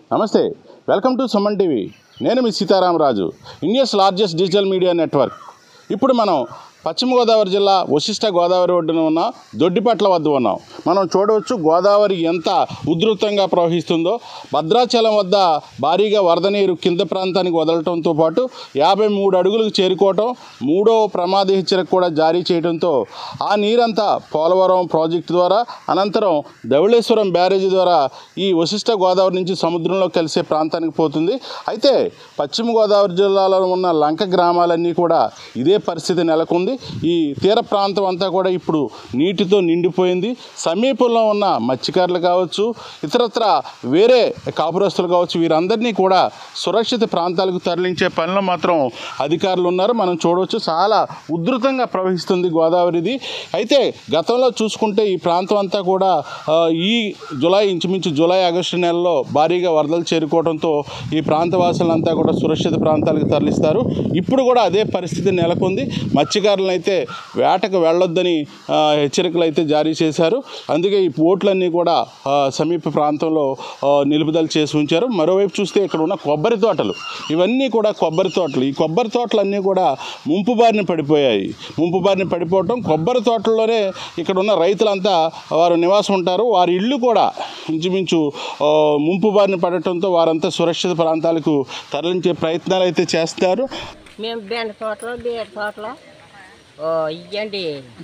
నమస్తే welcome to Suman TV నేను మీ Seetharamaraju India's largest digital media network ఇప్పుడు మనం పశ్చిమ గోదావరి జిల్లా వశిష్ట గోదావరి ఒడ్డున ఉన్న దొడ్డిపట్ల వద్ద ఉన్నాం మనం చూడవచ్చు గోదావరి ఎంత ఉధృతంగా ప్రవహిస్తుందో భద్రాచలం వద్ద భారీగా వరద నీరు కింద ప్రాంతానికి వదలటంతో పాటు యాభై మూడు అడుగులకు చేరుకోవటం మూడో ప్రమాద హెచ్చరిక కూడా జారీ చేయడంతో ఆ నీరంతా పోలవరం ప్రాజెక్టు ద్వారా అనంతరం ధవళేశ్వరం బ్యారేజీ ద్వారా ఈ వశిష్ట గోదావరి నుంచి సముద్రంలో కలిసే ప్రాంతానికి పోతుంది అయితే పశ్చిమ గోదావరి జిల్లాలో ఉన్న లంక గ్రామాలన్నీ కూడా ఇదే పరిస్థితి నెలకొంది ఈ తీర ప్రాంతం అంతా కూడా ఇప్పుడు నీటితో నిండిపోయింది సమీపంలో ఉన్న మత్స్యకారులు కావచ్చు ఇతరత్ర వేరే కాపురస్తులు కావచ్చు వీరందరినీ కూడా సురక్షిత ప్రాంతాలకు తరలించే పనిలో మాత్రం అధికారులు ఉన్నారు మనం చూడవచ్చు చాలా ఉధృతంగా ప్రవహిస్తుంది గోదావరిది అయితే గతంలో చూసుకుంటే ఈ ప్రాంతం అంతా కూడా ఆ, ఈ జులై ఇంచుమించు జూలై ఆగస్టు నెలలో భారీగా వరదలు చేరుకోవడంతో ఈ ప్రాంతవాసులంతా కూడా సురక్షిత ప్రాంతాలకు తరలిస్తారు ఇప్పుడు కూడా అదే పరిస్థితి నెలకొంది మత్స్యకారులను అయితే వేటకు వెళ్ళొద్దని ఆ, హెచ్చరికలు అయితే జారీ చేశారు అందుకే ఈ బోట్లన్నీ కూడా ఆ, సమీప ప్రాంతంలో ఆ, నిలుపుదల చేసి ఉంచారు మరోవైపు చూస్తే ఇక్కడ ఉన్న కొబ్బరి తోటలు ఇవన్నీ కూడా కొబ్బరి తోటలు ఈ కొబ్బరి తోటలన్నీ కూడా ముంపు బారిన పడిపోయాయి ముంపు బారిన పడిపోవటం కొబ్బరి తోటల్లోనే ఇక్కడ ఉన్న రైతులంతా వారు నివాసం ఉంటారు వారి ఇల్లు కూడా ఇంచుమించు ఆ, ముంపు బారిన పడటంతో వారంతా సురక్షిత ప్రాంతాలకు తరలించే ప్రయత్నాలు అయితే చేస్తారు మేము బెండ తోటలో బీర తోటలో ఓ ఇవ్వండి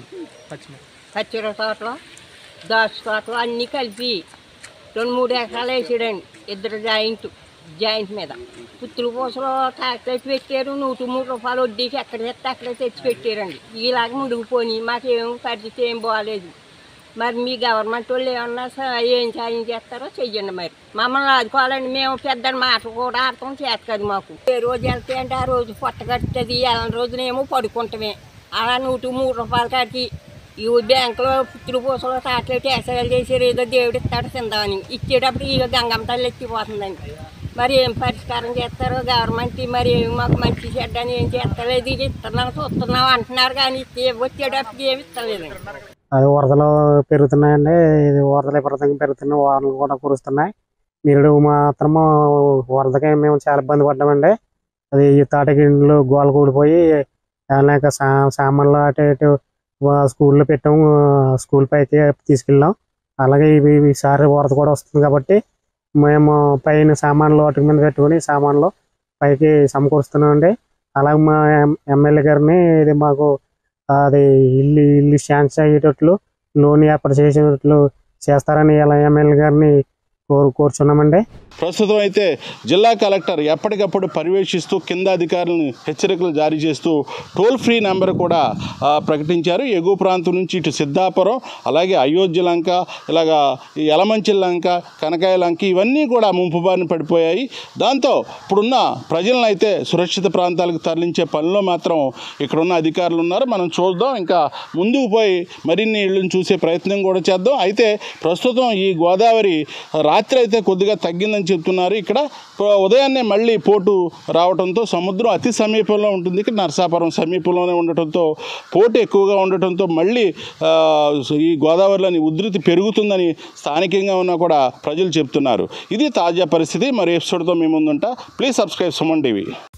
పచ్చిర తోటలో దాచు తోటలో అన్నీ కలిపి రెండు మూడు ఎకరాలు వేసాడండి ఇద్దరు జాయింట్ జాయింట్ మీద పుత్తులు పూసలు టాక్లెట్ పెట్టారు నూట మూడు రూపాయలు వడ్డీకి ఎక్కడ తెస్తే అక్కడే తెచ్చి పెట్టారండి ఇలాగ ముడిగిపోయి మాకేం పరిస్థితి ఏం బాగాలేదు మరి మీ గవర్నమెంట్ వాళ్ళు ఏమన్నా స- ఏం సాయం చేస్తారో చెయ్యండి మరి మమ్మల్ని ఆదుకోవాలండి మేము పెద్ద మాటలు కూడా అర్థం చేత కదా మాకు ఏ రోజు వెళ్తే అంటే ఆ రోజు పొట్ట కట్టుతుంది వెళ్ళని రోజునేమో పడుకుంటామే అలా నూట మూడు రూపాయల కాడికి ఈ బ్యాంకులో పుత్తులు పూసలు తాట్లేటి ఎసలు చేసారు ఏదో దేవుడు ఇస్తాడు తిందామని ఇచ్చేటప్పుడు ఇక గంగమ్మ తల్లి ఎత్తిపోతుందండి మరి ఏం పరిష్కారం చేస్తారో గవర్నమెంట్ మరి ఏమి మాకు మంచి చెడ్డ అని ఏం చేస్తలేదు ఇది ఇస్తున్నాం చూస్తున్నాం అంటున్నారు కానీ ఇస్తే వచ్చేటప్పుడు ఏమి ఇస్తలేదండి అది వరదలు పెరుగుతున్నాయండి ఇది వరదలు విపరీతంగా పెరుగుతున్నాయి వానలు కూడా కురుస్తున్నాయి నీళ్ళు మాత్రము వరదకి మేము చాలా ఇబ్బంది పడ్డామండి అది ఈ తాటకిండ్లు గోల కూడిపోయి అనేక సా సామాన్లు అటు ఇటు వా- స్కూల్లో పెట్టాము స్కూల్ పైకి తీసుకెళ్ళాం అలాగే ఇవి ఈసారి వరద కూడా వస్తుంది కాబట్టి మేము పైన సామాన్లు వాటి మీద పెట్టుకుని సామాన్లు పైకి సమకూరుస్తున్నామండి అలాగే మా ఎం- ఎమ్మెల్యే గారిని ఇది మాకు అది ఇల్లు ఇల్లు శాంక్షన్ అయ్యేటట్లు లోన్ ఏర్పాటు చేసేటట్లు చేస్తారని ఇలా ఎమ్మెల్యే గారిని కోరు కోరుచున్నామండి ప్రస్తుతం అయితే జిల్లా కలెక్టర్ ఎప్పటికప్పుడు పర్యవేక్షిస్తూ కింద అధికారులను హెచ్చరికలు జారీ చేస్తూ టోల్ ఫ్రీ నెంబర్ కూడా ఆ, ప్రకటించారు ఎగువ ప్రాంతం నుంచి ఇటు సిద్ధాపురం అలాగే అయోధ్య లంక ఇలాగా ఈ యలమంచి లంక కనకాయ లంక ఇవన్నీ కూడా ముంపు బారిన పడిపోయాయి దాంతో ఇప్పుడున్న ప్రజలను అయితే సురక్షిత ప్రాంతాలకు తరలించే పనిలో మాత్రం ఇక్కడున్న అధికారులు ఉన్నారు మనం చూద్దాం ఇంకా ముందుకు పోయి మరిన్ని ఇళ్ళని చూసే ప్రయత్నం కూడా చేద్దాం అయితే ప్రస్తుతం ఈ గోదావరి రాత్రి అయితే కొద్దిగా తగ్గిందని చెప్తున్నారు ఇక్కడ ప- ఉదయాన్నే మళ్ళీ పోటు రావడంతో సముద్రం అతి సమీపంలో ఉంటుంది ఇక్కడ నరసాపురం సమీపంలోనే ఉండటంతో పోటు ఎక్కువగా ఉండటంతో మళ్ళీ ఆ, ఈ గోదావరిలోని ఉధృతి పెరుగుతుందని స్థానికంగా ఉన్న కూడా ప్రజలు చెప్తున్నారు ఇది తాజా పరిస్థితి మరి ఎపిసోడ్తో మీ ముందుంటా ప్లీజ్ సబ్స్క్రైబ్ సుమన్ టీవీ